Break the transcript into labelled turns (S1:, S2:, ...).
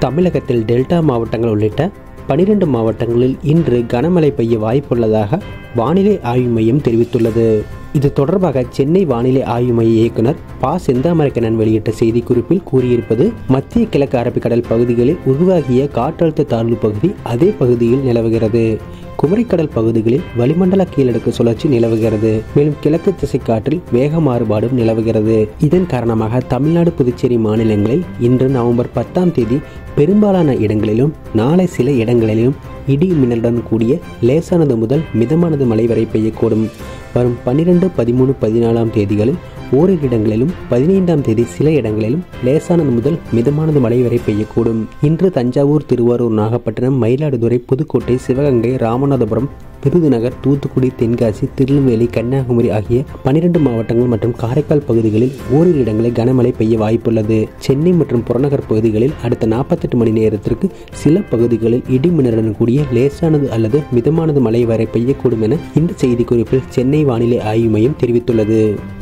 S1: தமிழகத்தில் டெல்டா மாவட்டங்கள் உள்ளிட்ட பனிரெண்டு மாவட்டங்களில் இன்று கனமழை பெய்ய வாய்ப்புள்ளதாக வானிலை ஆய்வு மையம் தெரிவித்துள்ளது இது தொடர்பாக சென்னை வானிலை ஆய்வு மைய இயக்குனர் ப செந்தாமரைக்கண்ணன் வெளியிட்ட செய்திக்குறிப்பில் கூறியிருப்பது மத்திய கிழக்கு அரபிக்கடல் பகுதிகளில் உருவாகிய காற்றழுத்த தாழ்வு பகுதி அதே பகுதியில் நிலவுகிறது குமரிக்கடல் பகுதிகளில் வளிமண்டல கீழடுக்கு சுழற்சி நிலவுகிறது மேலும் கிழக்கு திசை காற்றில் வேக மாறுபாடும் நிலவுகிறது இதன் காரணமாக தமிழ்நாடு புதுச்சேரி மாநிலங்களில் இன்று நவம்பர் பத்தாம் தேதி பெரும்பாலான இடங்களிலும் நாளை சில இடங்களிலும் இடி மின்னலுடன் கூடிய லேசானது முதல் மிதமானது மழை வரை பெய்யக்கூடும் வரும் பன்னிரெண்டு பதிமூணு பதினாலாம் தேதிகளில் ஓரிரு இடங்களிலும் பதினைந்தாம் தேதி சில இடங்களிலும் லேசானது முதல் மிதமானது மழை வரை பெய்யக்கூடும் இன்று தஞ்சாவூர் திருவாரூர் நாகப்பட்டினம் மயிலாடுதுறை புதுக்கோட்டை சிவகங்கை ராமநாதபுரம் விருதுநகர் தூத்துக்குடி தென்காசி திருநெல்வேலி கன்னியாகுமரி ஆகிய பனிரெண்டு மாவட்டங்கள் மற்றும் காரைக்கால் பகுதிகளில் ஓரிரு இடங்களில் கனமழை பெய்ய வாய்ப்புள்ளது சென்னை மற்றும் புறநகர் பகுதிகளில் அடுத்த நாற்பத்தெட்டு மணி நேரத்திற்கு சில பகுதிகளில் இடி மின்னலுடன் கூடிய லேசானது அல்லது மிதமானது மழை வரை பெய்யக்கூடும் என இந்த செய்திக்குறிப்பில் சென்னை வானிலை ஆய்வு மையம் தெரிவித்துள்ளது